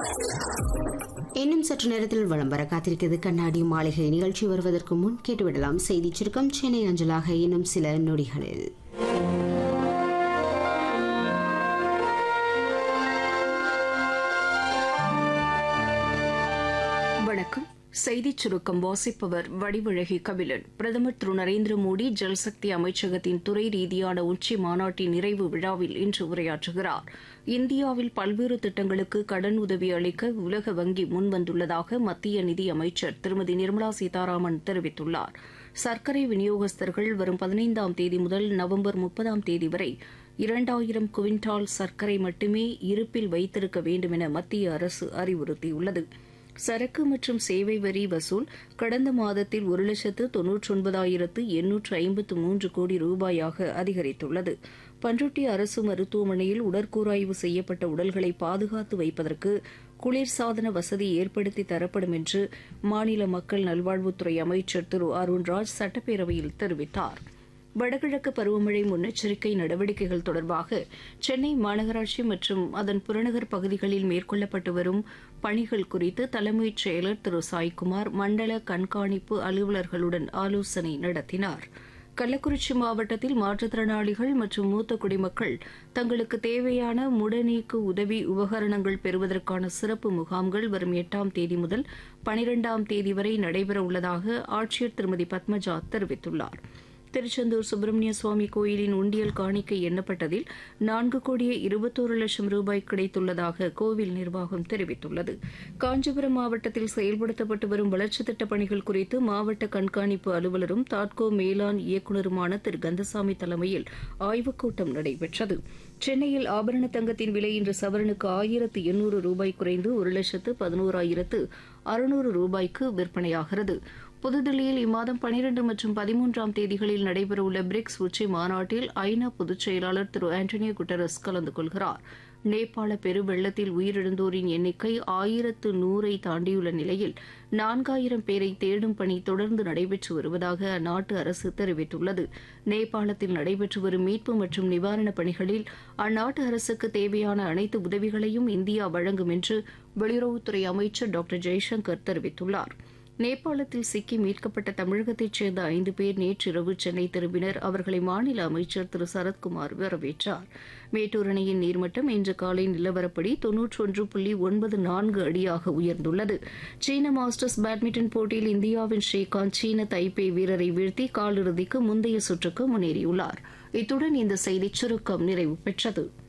இன்னும் சற்று நேரத்தில் வலம் வர காத்திருக்கிறது கண்ணாடி மாளிகை நிகழ்ச்சி வருவதற்கு முன் கேட்டுவிடலாம் செய்தி சுருக்கம் சென்னை அஞ்சலாக இன்னும் சில நொடிகளில் வணக்கம் செய்திச் சுருக்கம் வாசிப்பவர் வடிவழகி கபிலன் பிரதமர் திரு நரேந்திர மோடி ஜல்சக்தி அமைச்சகத்தின் துறை ரீதியான உச்சி மாநாட்டின் நிறைவு விழாவில் இன்று உரையாற்றுகிறார் இந்தியாவில் பல்வேறு திட்டங்களுக்கு கடன் உதவி அளிக்க உலக வங்கி முன்வந்துள்ளதாக மத்திய நிதி அமைச்சர் திருமதி நிர்மலா சீதாராமன் தெரிவித்துள்ளார் சர்க்கரை விநியோகஸ்தர்கள் வரும் பதினைந்தாம் தேதி முதல் நவம்பர் முப்பதாம் தேதி வரை இரண்டாயிரம் குவிண்டால் சர்க்கரை மட்டுமே இருப்பில் வைத்திருக்க வேண்டும் என மத்திய அரசு அறிவுறுத்தியுள்ளது சரக்கு மற்றும் சேவை வரி வசூல் கடந்த மாதத்தில் ஒரு லட்சத்து தொன்னூற்றொன்பதாயிரத்து எண்ணூற்று ஐம்பத்து மூன்று கோடி ரூபாயாக அதிகரித்துள்ளது பன்ருட்டி அரசு மருத்துவமனையில் உடற்கூராய்வு செய்யப்பட்ட உடல்களை பாதுகாத்து வைப்பதற்கு குளிர்சாதன வசதி ஏற்படுத்தி தரப்படும் என்று மாநில மக்கள் நல்வாழ்வுத்துறை அமைச்சர் திரு அருண்ராஜ் சட்டப்பேரவையில் தெரிவித்தார் வடகிழக்கு பருவமழை முன்னெச்சரிக்கை நடவடிக்கைகள் தொடர்பாக சென்னை மாநகராட்சி மற்றும் அதன் புறநகர் பகுதிகளில் மேற்கொள்ளப்பட்டு வரும் பணிகள் குறித்து தலைமைச் செயலர் திரு சாய்குமார் மண்டல கண்காணிப்பு அலுவலர்களுடன் ஆலோசனை நடத்தினார் கள்ளக்குறிச்சி மாவட்டத்தில் மாற்றுத்திறனாளிகள் மற்றும் மூத்த குடிமக்கள் தங்களுக்கு தேவையான முடநீக்கு உதவி உபகரணங்கள் பெறுவதற்கான சிறப்பு முகாம்கள் வரும் எட்டாம் தேதி முதல் பனிரெண்டாம் தேதி வரை நடைபெற உள்ளதாக ஆட்சியர் திருமதி பத்மஜா தெரிவித்துள்ளார் திருச்செந்தூர் சுப்பிரமணிய சுவாமி கோயிலின் உண்டியல் காணிக்கை எண்ணப்பட்டதில் நான்கு கோடியே இருபத்தோரு லட்சம் ரூபாய் கிடைத்துள்ளதாக கோவில் நிர்வாகம் தெரிவித்துள்ளது காஞ்சிபுரம் மாவட்டத்தில் செயல்படுத்தப்பட்டு வரும் வளர்ச்சித் திட்டப் பணிகள் குறித்து மாவட்ட கண்காணிப்பு அலுவலரும் தாட்கோ மேலாண் இயக்குநருமான திரு கந்தசாமி தலைமையில் ஆய்வுக் கூட்டம் நடைபெற்றது சென்னையில் ஆபரண தங்கத்தின் விலை இன்று சவரனுக்கு ஆயிரத்து எண்ணூறு ரூபாய் குறைந்து ஒரு லட்சத்து பதினோராயிரத்து அறுநூறு ரூபாய்க்கு விற்பனையாகிறது புதுதில்லியில் இம்மாதம் பனிரெண்டு மற்றும் பதிமூன்றாம் தேதிகளில் நடைபெறவுள்ள பிரிக்ஸ் உச்சி மாநாட்டில் ஐநா பொதுச் செயலாளர் திரு ஆண்டனியோ குட்டரஸ் கலந்து கொள்கிறார் நேபாள பெருவெள்ளத்தில் உயிரிழந்தோரின் எண்ணிக்கை ஆயிரத்து நூறை தாண்டியுள்ள நிலையில் நான்காயிரம் பேரை தேடும் பணி தொடர்ந்து நடைபெற்று வருவதாக அந்நாட்டு அரசு தெரிவித்துள்ளது நேபாளத்தில் நடைபெற்று வரும் மீட்பு மற்றும் நிவாரணப் பணிகளில் அந்நாட்டு அரசுக்கு தேவையான அனைத்து உதவிகளையும் இந்தியா வழங்கும் என்று வெளியுறவுத்துறை அமைச்சர் டாக்டர் ஜெய்சங்கர் தெரிவித்துள்ளார் நேபாளத்தில் சிக்கி மீட்கப்பட்ட தமிழகத்தைச் சேர்ந்த ஐந்து பேர் நேற்றிரவு சென்னை திரும்பினர் அவர்களை மாநில அமைச்சர் திரு சரத்குமார் வரவேற்றார் மேட்டூர் அணையின் நீர்மட்டம் இன்று காலை நிலவரப்படி தொன்னூற்றொன்று புள்ளி ஒன்பது நான்கு அடியாக உயர்ந்துள்ளது சீன மாஸ்டர்ஸ் பேட்மிண்டன் போட்டியில் இந்தியாவின் ஸ்ரீகாந்த் சீன தைப்பே வீரரை வீழ்த்தி காலிறுதிக்கு முந்தைய சுற்றுக்கு முன்னேறியுள்ளார் இத்துடன் இந்த செய்திச் சுருக்கம் நிறைவு பெற்றது